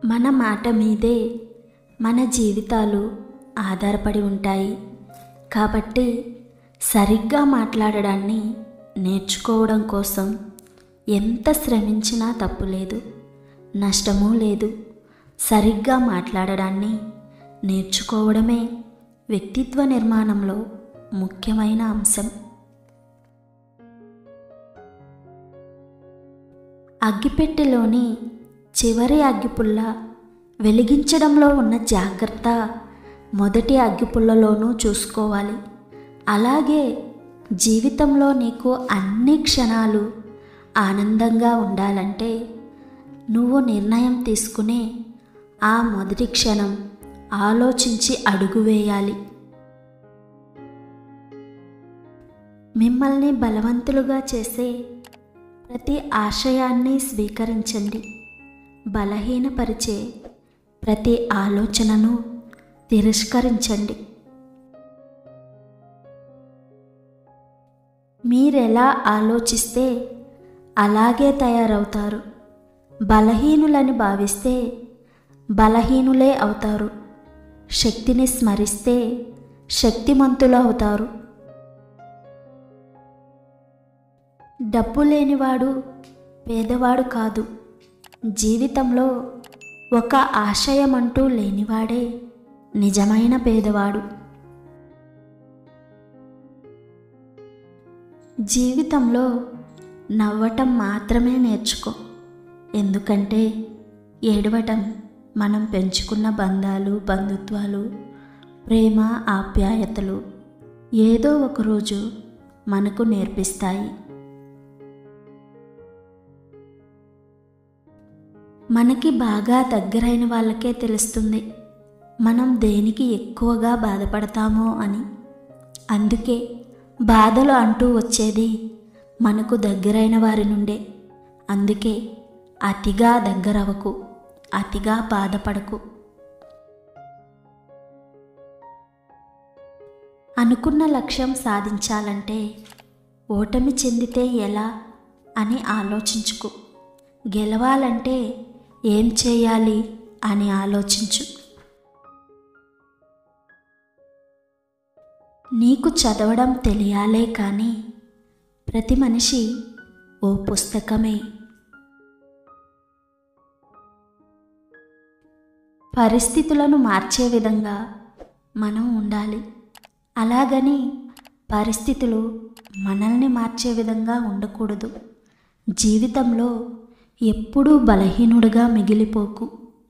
మన మాట మీదే మన జీవితాలు ఆధారపడి ఉంటాయి కాబట్టి సరిగ్గా మాట్లాడడాన్ని నేర్చుకోవడం కోసం ఎంత శ్రమించినా తప్పు లేదు నష్టమూ లేదు సరిగ్గా మాట్లాడడాన్ని నేర్చుకోవడమే వ్యక్తిత్వ నిర్మాణంలో ముఖ్యమైన అంశం అగ్గిపెట్టెలోని చివరి అగ్గిపుల్ల వెలిగించడంలో ఉన్న జాగ్రత్త మొదటి అగ్గిపుల్లలోనూ చూసుకోవాలి అలాగే జీవితంలో నీకు అన్ని క్షణాలు ఆనందంగా ఉండాలంటే నువ్వు నిర్ణయం తీసుకునే ఆ మొదటి క్షణం ఆలోచించి అడుగు వేయాలి మిమ్మల్ని బలవంతులుగా చేసే ప్రతి ఆశయాన్ని స్వీకరించండి బలహీనపరిచే ప్రతి ఆలోచనను తిరస్కరించండి మీరెలా ఆలోచిస్తే అలాగే తయారవుతారు బలహీనులని భావిస్తే బలహీనులే అవుతారు శక్తిని స్మరిస్తే శక్తిమంతులు అవుతారు డబ్బు లేనివాడు పేదవాడు కాదు జీవితంలో ఒక ఆశయం అంటూ లేనివాడే నిజమైన పేదవాడు జీవితంలో నవ్వటం మాత్రమే నేర్చుకో ఎందుకంటే ఏడవటం మనం పెంచుకున్న బంధాలు బంధుత్వాలు ప్రేమ ఆప్యాయతలు ఏదో ఒకరోజు మనకు నేర్పిస్తాయి మనకి బాగా దగ్గరైన వాళ్ళకే తెలుస్తుంది మనం దేనికి ఎక్కువగా బాధపడతామో అని అందుకే బాధలు అంటూ వచ్చేది మనకు దగ్గరైన వారి నుండే అందుకే అతిగా దగ్గరవకు అతిగా బాధపడకు అనుకున్న లక్ష్యం సాధించాలంటే ఓటమి చెందితే ఎలా అని ఆలోచించుకు గెలవాలంటే ఏం చేయాలి అని ఆలోచించు నీకు చదవడం తెలియాలే కానీ ప్రతి మనిషి ఓ పుస్తకమే పరిస్థితులను మార్చే విధంగా మనం ఉండాలి అలాగని పరిస్థితులు మనల్ని మార్చే విధంగా ఉండకూడదు జీవితంలో ఎప్పుడూ బలహీనుడుగా మిగిలిపోకు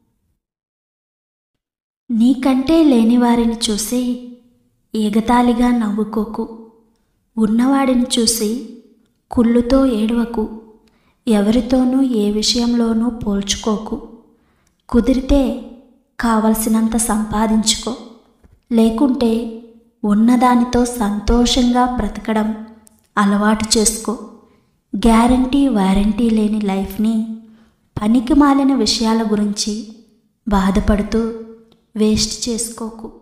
నీకంటే లేని వారిని చూసి ఎగతాళిగా నవ్వుకోకు ఉన్నవాడిని చూసి కుళ్ళుతో ఏడవకు ఎవరితోనూ ఏ విషయంలోనూ పోల్చుకోకు కుదిరితే కావలసినంత సంపాదించుకో లేకుంటే ఉన్నదానితో సంతోషంగా బ్రతకడం అలవాటు చేసుకో గ్యారంటీ వారంటీ లేని లైఫ్ని పనికి మాలిన విషయాల గురించి బాధపడుతూ వేస్ట్ చేసుకోకు